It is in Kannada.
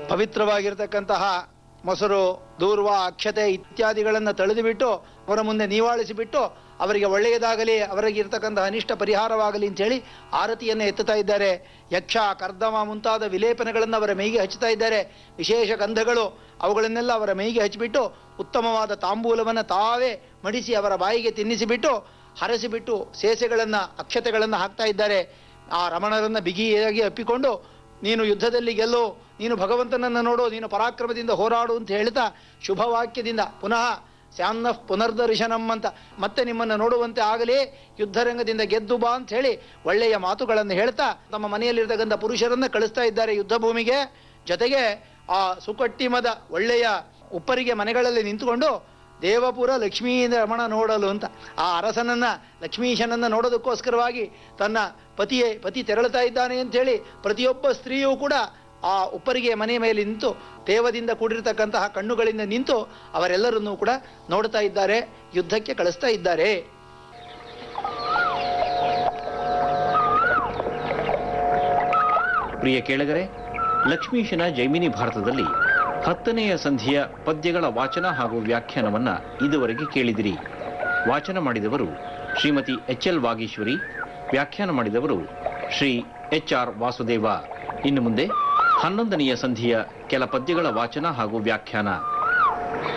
ಪವಿತ್ರವಾಗಿರ್ತಕ್ಕಂತಹ ಮೊಸರು ದೂರ್ವ ಅಕ್ಷತೆ ಇತ್ಯಾದಿಗಳನ್ನು ತಳೆದುಬಿಟ್ಟು ಅವರ ಮುಂದೆ ನೀವಾಳಿಸಿಬಿಟ್ಟು ಅವರಿಗೆ ಒಳ್ಳೆಯದಾಗಲಿ ಅವರಿಗೆ ಇರ್ತಕ್ಕಂತಹ ಅನಿಷ್ಟ ಪರಿಹಾರವಾಗಲಿ ಅಂತೇಳಿ ಆರತಿಯನ್ನು ಎತ್ತುತ್ತಾ ಇದ್ದಾರೆ ಯಕ್ಷ ಕರ್ದಮ ಮುಂತಾದ ವಿಲೇಪನಗಳನ್ನು ಅವರ ಮೈಗೆ ಹಚ್ಚುತ್ತಾ ಇದ್ದಾರೆ ವಿಶೇಷ ಗಂಧಗಳು ಅವುಗಳನ್ನೆಲ್ಲ ಅವರ ಮೈಗೆ ಹಚ್ಚಿಬಿಟ್ಟು ಉತ್ತಮವಾದ ತಾಂಬೂಲವನ್ನು ತಾವೇ ಮಡಿಸಿ ಅವರ ಬಾಯಿಗೆ ತಿನ್ನಿಸಿಬಿಟ್ಟು ಹರಸಿಬಿಟ್ಟು ಸೇಸೆಗಳನ್ನು ಅಕ್ಷತೆಗಳನ್ನು ಹಾಕ್ತಾ ಇದ್ದಾರೆ ಆ ರಮಣರನ್ನು ಬಿಗಿಯಾಗಿ ಅಪ್ಪಿಕೊಂಡು ನೀನು ಯುದ್ಧದಲ್ಲಿ ಗೆಲ್ಲು ನೀನು ಭಗವಂತನನ್ನು ನೋಡು ನೀನು ಪರಾಕ್ರಮದಿಂದ ಹೋರಾಡು ಅಂತ ಹೇಳ್ತಾ ಶುಭವಾಕ್ಯದಿಂದ ಪುನಃ ಸ್ಯಾನ್ನ ಪುನರ್ದರ್ಶನಂ ಅಂತ ಮತ್ತೆ ನಿಮ್ಮನ್ನು ನೋಡುವಂತೆ ಆಗಲಿ ಯುದ್ಧರಂಗದಿಂದ ಗೆದ್ದು ಬಾ ಅಂತ ಹೇಳಿ ಒಳ್ಳೆಯ ಮಾತುಗಳನ್ನು ಹೇಳ್ತಾ ತಮ್ಮ ಮನೆಯಲ್ಲಿರ್ತಕ್ಕಂಥ ಪುರುಷರನ್ನ ಕಳಿಸ್ತಾ ಇದ್ದಾರೆ ಯುದ್ಧ ಭೂಮಿಗೆ ಜೊತೆಗೆ ಆ ಸುಕಟ್ಟಿಮದ ಒಳ್ಳೆಯ ಉಪ್ಪರಿಗೆ ಮನೆಗಳಲ್ಲಿ ನಿಂತುಕೊಂಡು ದೇವಪುರ ಲಕ್ಷ್ಮೀ ರಮಣ ನೋಡಲು ಅಂತ ಆ ಅರಸನನ್ನ ಲಕ್ಷ್ಮೀಶನನ್ನ ನೋಡೋದಕ್ಕೋಸ್ಕರವಾಗಿ ತನ್ನ ಪತಿಯೇ ಪತಿ ತೆರಳುತ್ತಾ ಇದ್ದಾನೆ ಅಂಥೇಳಿ ಪ್ರತಿಯೊಬ್ಬ ಸ್ತ್ರೀಯೂ ಕೂಡ ಆ ಉಪ್ಪರಿಗೆ ಮನೆ ಮೇಲೆ ನಿಂತು ದೇವದಿಂದ ಕೂಡಿರ್ತಕ್ಕಂತಹ ಕಣ್ಣುಗಳಿಂದ ನಿಂತು ಅವರೆಲ್ಲರನ್ನೂ ಕೂಡ ನೋಡ್ತಾ ಇದ್ದಾರೆ ಯುದ್ಧಕ್ಕೆ ಕಳಿಸ್ತಾ ಇದ್ದಾರೆ ಪ್ರಿಯ ಕೇಳಗರೆ ಲಕ್ಷ್ಮೀಶನ ಜೈಮಿನಿ ಭಾರತದಲ್ಲಿ ಹತ್ತನೆಯ ಸಂಧಿಯ ಪದ್ಯಗಳ ವಾಚನ ಹಾಗೂ ವ್ಯಾಖ್ಯಾನವನ್ನ ಇದುವರೆಗೆ ಕೇಳಿದಿರಿ ವಾಚನ ಮಾಡಿದವರು ಶ್ರೀಮತಿ ಎಚ್ ಎಲ್ ವಾಗೀಶ್ವರಿ ವ್ಯಾಖ್ಯಾನ ಮಾಡಿದವರು ಶ್ರೀ ಎಚ್ ಆರ್ ವಾಸುದೇವ ಇನ್ನು ಮುಂದೆ ಹನ್ನೊಂದನೆಯ ಸಂಧಿಯ ಕೆಲ ಪದ್ಯಗಳ ವಾಚನ ಹಾಗೂ ವ್ಯಾಖ್ಯಾನ